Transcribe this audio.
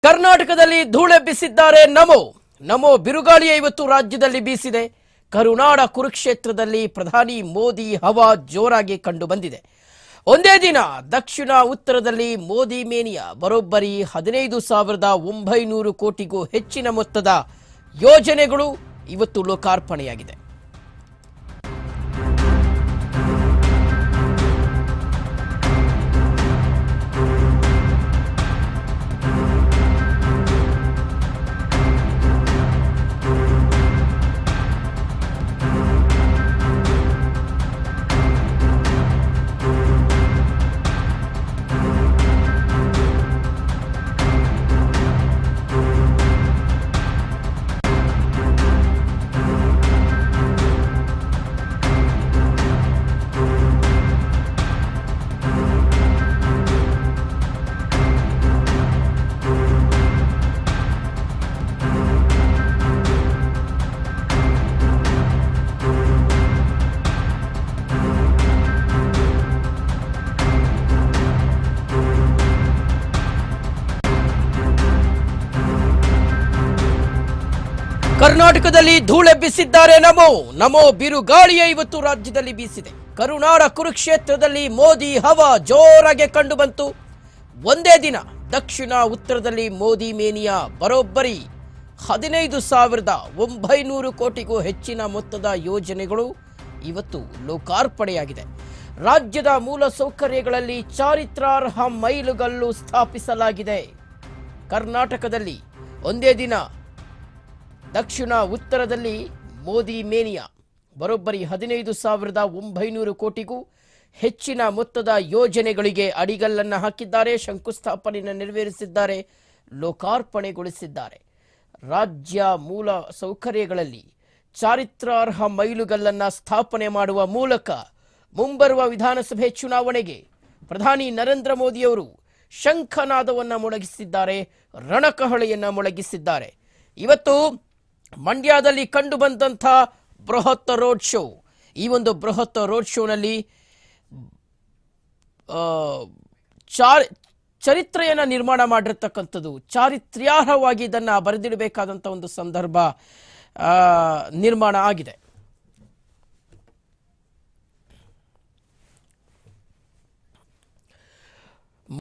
ಕರ್ನಾಟಕದಲ್ಲಿ ಧೂಳೆಬ್ಬಿಸಿದ್ದಾರೆ ನಮೋ ನಮೋ ಬಿರುಗಾಳಿಯ ಇವತ್ತು ರಾಜ್ಯದಲ್ಲಿ ಬೀಸಿದೆ ಕರುನಾಡ ಕುರುಕ್ಷೇತ್ರದಲ್ಲಿ ಪ್ರಧಾನಿ ಮೋದಿ ಹವಾ ಜೋರಾಗಿ ಕಂಡು ಬಂದಿದೆ ಒಂದೇ ದಿನ ದಕ್ಷಿಣ ಉತ್ತರದಲ್ಲಿ ಮೋದಿ ಮೇನಿಯಾ ಬರೋಬ್ಬರಿ ಹದಿನೈದು ಸಾವಿರದ ಒಂಬೈನೂರು ಕೋಟಿಗೂ ಹೆಚ್ಚಿನ ಮೊತ್ತದ ಯೋಜನೆಗಳು ಇವತ್ತು ಲೋಕಾರ್ಪಣೆಯಾಗಿದೆ ಕರ್ನಾಟಕದಲ್ಲಿ ಧೂಳೆಬ್ಬಿಸಿದ್ದಾರೆ ನಮೋ ನಮೋ ಬಿರುಗಾಳಿಯ ಇವತ್ತು ರಾಜ್ಯದಲ್ಲಿ ಬೀಸಿದೆ ಕರುನಾಡ ಕುರುಕ್ಷೇತ್ರದಲ್ಲಿ ಮೋದಿ ಹವಾ ಜೋರಾಗಿ ಕಂಡು ಬಂತು ಒಂದೇ ದಿನ ದಕ್ಷಿಣ ಉತ್ತರದಲ್ಲಿ ಮೋದಿ ಮೇನಿಯಾ ಬರೋಬ್ಬರಿ ಹದಿನೈದು ಸಾವಿರದ ಒಂಬೈನೂರು ಕೋಟಿಗೂ ಹೆಚ್ಚಿನ ಮೊತ್ತದ ಯೋಜನೆಗಳು ಇವತ್ತು ಲೋಕಾರ್ಪಣೆಯಾಗಿದೆ ರಾಜ್ಯದ ಮೂಲ ಸೌಕರ್ಯಗಳಲ್ಲಿ ಚಾರಿತ್ರಾರ್ಹ ಮೈಲುಗಲ್ಲು ಸ್ಥಾಪಿಸಲಾಗಿದೆ ಕರ್ನಾಟಕದಲ್ಲಿ ಒಂದೇ ದಿನ ದಕ್ಷಿಣ ಉತ್ತರದಲ್ಲಿ ಮೋದಿ ಮೇನಿಯಾ ಬರೋಬ್ಬರಿ ಹದಿನೈದು ಸಾವಿರದ ಒಂಬೈನೂರು ಕೋಟಿಗೂ ಹೆಚ್ಚಿನ ಮೊತ್ತದ ಯೋಜನೆಗಳಿಗೆ ಅಡಿಗಲ್ಲನ್ನು ಹಾಕಿದ್ದಾರೆ ಶಂಕುಸ್ಥಾಪನೆಯನ್ನು ನೆರವೇರಿಸಿದ್ದಾರೆ ಲೋಕಾರ್ಪಣೆಗೊಳಿಸಿದ್ದಾರೆ ರಾಜ್ಯ ಮೂಲ ಸೌಕರ್ಯಗಳಲ್ಲಿ ಚಾರಿತ್ರಾರ್ಹ ಮೈಲುಗಲ್ಲನ್ನು ಸ್ಥಾಪನೆ ಮಾಡುವ ಮೂಲಕ ಮುಂಬರುವ ವಿಧಾನಸಭೆ ಚುನಾವಣೆಗೆ ಪ್ರಧಾನಿ ನರೇಂದ್ರ ಮೋದಿಯವರು ಶಂಖನಾದವನ್ನು ಮೊಳಗಿಸಿದ್ದಾರೆ ರಣಕಹಳೆಯನ್ನು ಮೊಳಗಿಸಿದ್ದಾರೆ ಇವತ್ತು ಮಂಡ್ಯದಲ್ಲಿ ಕಂಡು ಬಂದಂಥ ಬೃಹತ್ ರೋಡ್ ಶೋ ಈ ಒಂದು ಬೃಹತ್ ರೋಡ್ ಶೋನಲ್ಲಿ ಆ, ಚಾರ್ ಚರಿತ್ರೆಯನ್ನು ನಿರ್ಮಾಣ ಮಾಡಿರ್ತಕ್ಕಂಥದ್ದು ಚಾರಿತ್ರ್ಯಾರ್ಹವಾಗಿ ಇದನ್ನು ಬರೆದಿಡಬೇಕಾದಂಥ ಒಂದು ಸಂದರ್ಭ ಆ, ನಿರ್ಮಾಣ ಆಗಿದೆ